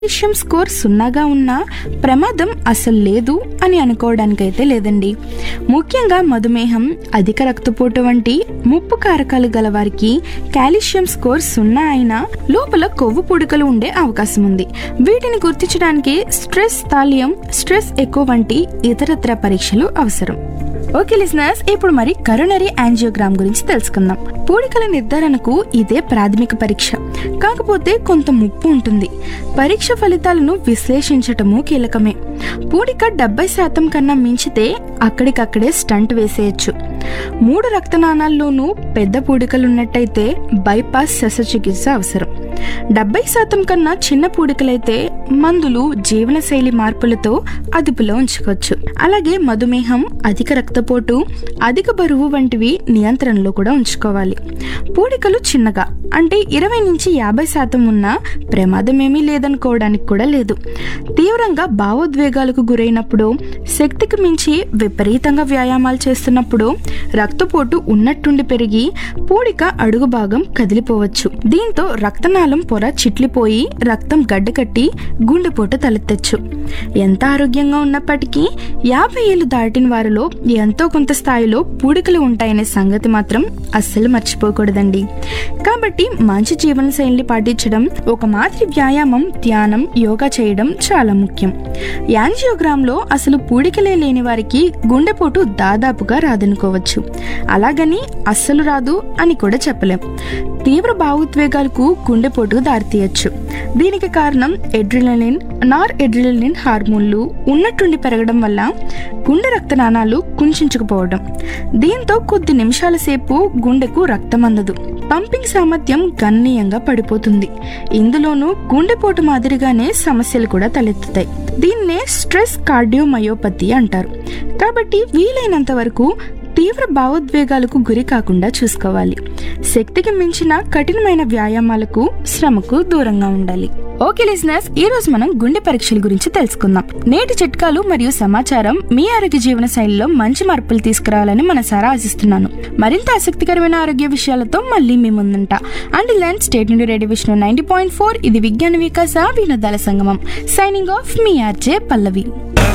calcium score సున్నాగా ఉన్నా ప్రమాదం అసలు లేదు అని అనుకోవడానికైతే లేదండి ముఖ్యంగా మధుమేహం అధిక రక్తపోటు వంటి ముప్పు కారకాలు గల వారికి కాల్షియం స్కోర్ సున్నా అయినా లోపల కొవ్వు పుడకలు ఉండే అవకాశం ఉంది వీటిని గుర్తించడానికి స్ట్రెస్ తాలియం స్ట్రెస్ ఎక్కువ వంటి ఇతరత్ర పరీక్షలు అవసరం ఓకే లిసనర్స్ ఇప్పుడు మరి కరోనరీ యాంజియోగ్రామ్ గురించి తెలుసుకుందాం పూడికల నిర్ధారణకు ఇదే ప్రాథమిక పరీక్ష కాకపోతే కొంత ముప్పు ఉంటుంది పరీక్ష ఫలితాలను విశ్లేషించటము కీలకమే పూడిక డెబ్బై శాతం కన్నా మించితే అక్కడికక్కడే స్టంట్ వేసేయచ్చు మూడు రక్తనాళాల్లోనూ పెద్ద పూడికలున్నట్టయితే బైపాస్ శస్త్రచికిత్స అవసరం డెబ్బై శాతం కన్నా చిన్న పూడికలైతే మందులు జీవనశైలి మార్పులతో అదుపులో ఉంచుకోవచ్చు అలాగే మధుమేహం అధిక రక్తపోటు అధిక బరువు వంటివి నియంత్రణలో కూడా ఉంచుకోవాలి పూడికలు చిన్నగా అంటే ఇరవై నుంచి యాభై శాతం ఉన్నా ప్రమాదం ఏమీ లేదనుకోవడానికి కూడా లేదు తీవ్రంగా భావోద్వేగాలకు గురైనప్పుడు శక్తికి మించి విపరీతంగా వ్యాయామాలు చేస్తున్నప్పుడు రక్తపోటు ఉన్నట్టుండి పెరిగి పూడిక అడుగు భాగం కదిలిపోవచ్చు దీంతో రక్తనాళం పొర చిట్లిపోయి రక్తం గడ్డకట్టి గుండెపోటు తలెత్తచ్చు ఎంత ఆరోగ్యంగా ఉన్నప్పటికీ యాభై ఏళ్ళు దాటిన వారిలో ఎంతో కొంత స్థాయిలో పూడికలు ఉంటాయనే సంగతి మాత్రం అస్సలు మర్చిపోకూడదండి కాబట్టి మంచి జీవన శైలిని పాటించడం ఒక మాదిరి వ్యాయామం ధ్యానం యోగా చేయడం చాలా ముఖ్యం యాంజియోగ్రామ్లో అసలు పూడికలే లేని వారికి గుండెపోటు దాదాపుగా రాదనుకోవచ్చు అలాగని అస్సలు రాదు అని కూడా చెప్పలేం తీవ్ర భావోద్వేగాలకు గుండెపోటుకు దారితీయచ్చు దీనికి కారణం ఎడ్రినలిన్ నార్ ఎడ్రినలిన్ హార్మోన్లు ఉన్నట్టుండి పెరగడం వల్ల గుండె రక్తనాళాలు కుంచుకుపోవడం దీంతో కొద్ది నిమిషాల సేపు గుండెకు రక్తం అందదు పంపింగ్ సామర్థ్యం గణనీయంగా పడిపోతుంది ఇందులోనూ గుండెపోటు మాదిరిగానే సమస్యలు కూడా తలెత్తుతాయి దీన్నే స్ట్రెస్ కార్డియోమయోపతి అంటారు కాబట్టి వీలైనంత వరకు తీవ్ర భావోద్వేగాలకు గురి కాకుండా చూసుకోవాలి శక్తికి మించిన కఠినమైన వ్యాయామాలకు శ్రమకు దూరంగా ఉండాలి ఓకే లిజనర్స్ ఈ రోజు మనం గుండె పరీక్షల గురించి తెలుసుకుందాం నేటి చిట్కాలు మరియు సమాచారం మీ ఆరోగ్య జీవన శైలిలో మంచి మార్పులు తీసుకురావాలని మనసారా ఆశిస్తున్నాను మరింత ఆసక్తికరమైన ఆరోగ్య విషయాలతో మళ్ళీ మీ ముందుంటా అండ్ ల్యాండ్ స్టేట్ నుండి radio Vishnu ninety point four ఇది విజ్ఞాన వికాస వినోదాల సంగమం సైనింగ్ ఆఫ్ మీ ఆర్జే పల్లవి